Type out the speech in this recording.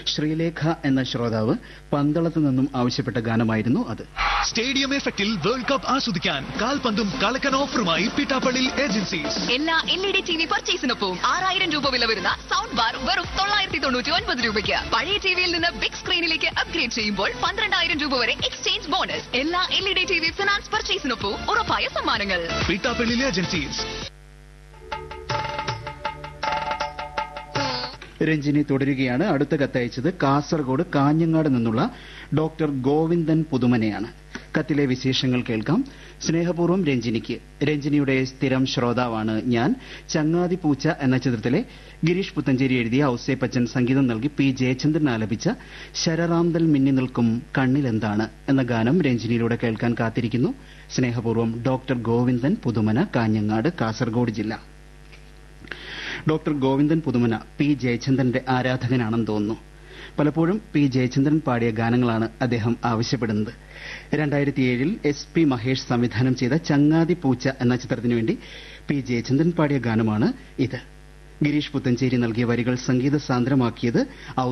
ശ്രീലേഖ എന്ന ശ്രോതാവ് പന്തളത്ത് നിന്നും ആവശ്യപ്പെട്ട ഗാനമായിരുന്നു അത് സ്റ്റേഡിയം എഫക്റ്റിൽ വേൾഡ് കപ്പ് ആസ്വദിക്കാൻ കാൽപന്തും കളക്കൻ ഓഫറുമായി പിട്ടാപ്പള്ളി ഏജൻസീസ് എല്ലാ L E D T V പർച്ചേസിനൊപ്പം ആറായിരം രൂപ വില വരുന്ന സൗണ്ട് ബാർ വെറും തൊള്ളായിരത്തി തൊണ്ണൂറ്റി ഒൻപത് രൂപയ്ക്ക് പഴയ ടിവിയിൽ നിന്ന് ബിഗ് സ്ക്രീനിലേക്ക് അപ്ഗ്രേഡ് ചെയ്യുമ്പോൾ പന്ത്രണ്ടായിരം രൂപ വരെ എക്സ്ചേഞ്ച് ബോണസ് എല്ലാ L E D T V finance പർച്ചേസിനൊപ്പം ഉറപ്പായ സമ്മാനങ്ങൾ പിട്ടാപ്പള്ളി ഏജൻസീസ് രഞ്ജിനി തുടരുകയാണ് അടുത്ത കത്തയച്ചത് കാസർഗോഡ് കാഞ്ഞങ്ങാട് നിന്നുള്ള ഡോക്ടർ ഗോവിന്ദൻ പുതുമനെയാണ് കത്തിലെ വിശേഷങ്ങൾ കേൾക്കാം സ്നേഹപൂർവ്വം രഞ്ജിനിക്ക് രഞ്ജിനിയുടെ സ്ഥിരം ശ്രോതാവാണ് ഞാൻ ചങ്ങാതി പൂച്ച എന്ന ചിത്രത്തിലെ ഗിരീഷ് പുത്തഞ്ചേരി എഴുതിയ ഔസേപ്പച്ചൻ സംഗീതം നൽകി പി ജയചന്ദ്രൻ ആലപിച്ച ശരറാന്തൽ മിന്നി നിൽക്കും കണ്ണിലെന്താണ് എന്ന ഗാനം രഞ്ജിനിയിലൂടെ കേൾക്കാൻ കാത്തിരിക്കുന്നു സ്നേഹപൂർവ്വം ഡോക്ടർ ഗോവിന്ദൻ പുതുമന കാഞ്ഞങ്ങാട് കാസർഗോഡ് ജില്ല ഡോക്ടർ ഗോവിന്ദൻ പുതുമന പി ജയചന്ദ്രന്റെ ആരാധകനാണെന്ന് തോന്നുന്നു പലപ്പോഴും പി ജയചന്ദ്രൻ പാടിയ ഗാനങ്ങളാണ് അദ്ദേഹം ആവശ്യപ്പെടുന്നത് രണ്ടായിരത്തി ഏഴിൽ എസ് പി മഹേഷ് സംവിധാനം ചെയ്ത ചങ്ങാതി പൂച്ച എന്ന ചിത്രത്തിനു വേണ്ടി പി ജയചന്ദ്രൻ പാടിയ ഗാനമാണ് ഇത് ഗിരീഷ് പുത്തഞ്ചേരി നൽകിയ വരികൾ സംഗീത സാന്ദ്രമാക്കിയത്